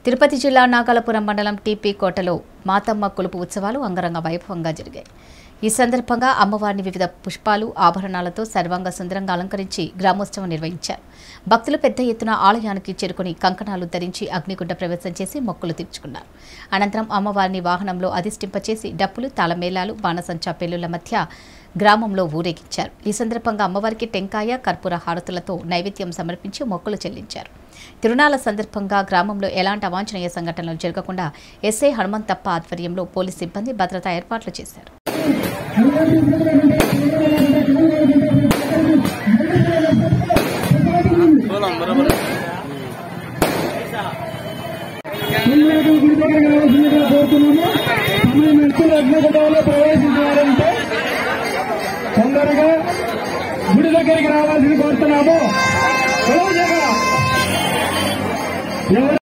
తిరుపతి జిల్లా నాగలపురం మండలం టీపీ కోటలో మాతమ్మ కొలుపు ఉత్సవాలు అంగరంగ వైభవంగా జరిగాయి ఈ సందర్భంగా అమ్మవారిని వివిధ పుష్పాలు ఆభరణాలతో సర్వాంగ సుందరంగా అలంకరించి గ్రామోత్సవం నిర్వహించారు భక్తులు పెద్ద ఎత్తున ఆలయానికి చేరుకుని కంకణాలు ధరించి అగ్నిగుండ ప్రవేశం చేసి మొక్కులు తీర్చుకున్నారు అనంతరం అమ్మవారిని వాహనంలో అధిష్టింపచేసి డప్పులు తాళమేళాలు బాణసంచా పెళ్లుల మధ్య గ్రామంలో ఊరేగించారు ఈ సందర్భంగా అమ్మవారికి టెంకాయ కర్పూర హారతులతో నైవేద్యం సమర్పించి మొక్కులు చెల్లించారు తిరునాళ్ల సందర్భంగా గ్రామంలో ఎలాంటి అవాంఛనీయ సంఘటనలు జరగకుండా ఎస్ఐ హనుమంతప్ప ఆధ్వర్యంలో పోలీస్ సిబ్బంది భద్రతా ఏర్పాట్లు చేశారు పిల్లలకు గుడి దగ్గరికి రావాల్సిందిగా కోరుతున్నాము సమయం వ్యక్తులు అగ్నిగుండంలో ప్రవేశించారంటే తొందరగా గుడి దగ్గరికి రావాల్సింది కోరుతున్నాము రోజుగా ఎవరు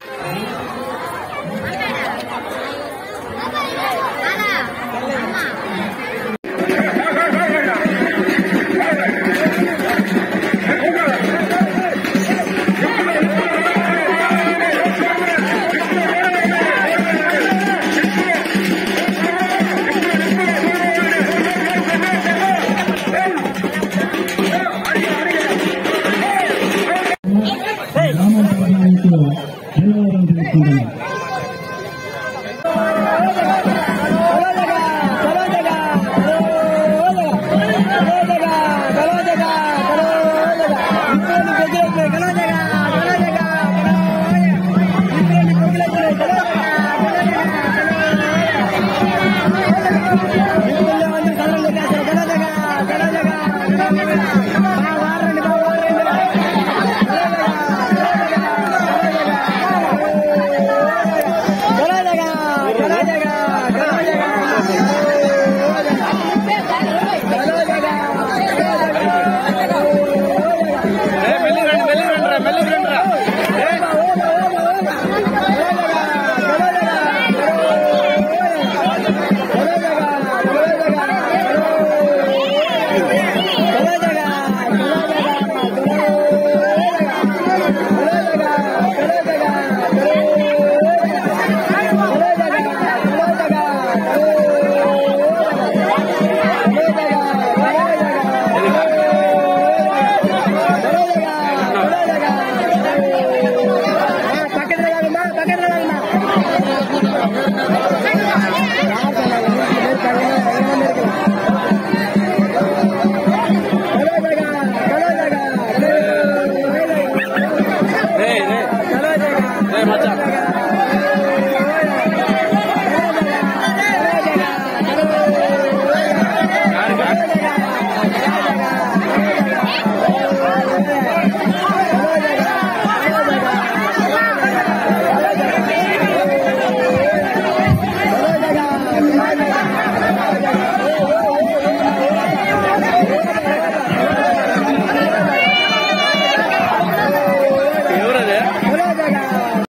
గ్రామం ధన్యవాదం తెలుసుకుంటున్నాం